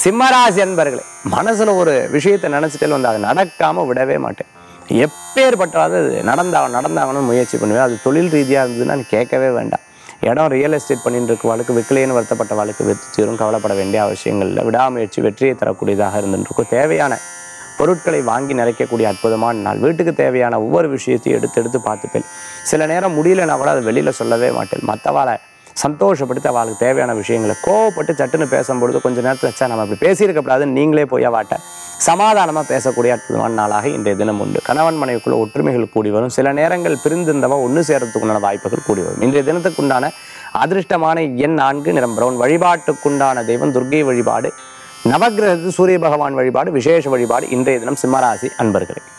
சிம்மராசி அன்பர்களே மனசுல ஒரு விஷயத்தை நினைச்சிட்டே வந்து அது நடக்காம விடவே மாட்டேன் எப்பேற்பட்டாலும் அது நடந்தாங்க நடந்தாங்கன்னு முயற்சி பண்ணுவேன் அது தொழில் ரீதியாக இருந்ததுன்னா நீ கேட்கவே வேண்டாம் இடம் ரியல் எஸ்டேட் பண்ணிட்டு இருக்க வாழ்க்கை விற்கலைன்னு வருத்தப்பட்ட வாழ்க்கை வெற்றி தீரும் கவலைப்பட வேண்டிய அவசியங்கள் இல்லை விடாமுயற்சி வெற்றியை தரக்கூடியதாக இருந்துட்டு இருக்கும் தேவையான பொருட்களை வாங்கி நிறைக்கக்கூடிய அற்புதமான நாள் வீட்டுக்கு தேவையான ஒவ்வொரு விஷயத்தையும் எடுத்து எடுத்து பார்த்துப்பேன் சில நேரம் முடியலன்னா கூட அதை வெளியில் சொல்லவே மாட்டேன் மற்றவாளை சந்தோஷப்படுத்தி அவளுக்கு தேவையான விஷயங்களை கோவப்பட்டு சட்டுன்னு பேசும்பொழுது கொஞ்ச நேரத்தில் வச்சா நம்ம அப்படி பேசியிருக்கக்கூடாதுன்னு நீங்களே போய் வாட்ட சமாதானமாக பேசக்கூடிய அற்புதமான நாளாக இன்றைய தினம் உண்டு கணவன் மனைவிக்குள்ள ஒற்றுமைகள் கூடி வரும் சில நேரங்கள் பிரிந்திருந்தவா ஒன்று சேர்றதுக்குண்டான வாய்ப்புகள் கூடி வரும் இன்றைய தினத்துக்குண்டான அதிர்ஷ்டமான எண் நான்கு நிறம் பிரவுன் வழிபாட்டுக்குண்டான தெய்வம் துர்க்கை வழிபாடு நவக்கிரகத்து சூரிய பகவான் வழிபாடு விசேஷ வழிபாடு இன்றைய தினம் சிம்மராசி அன்பர்களே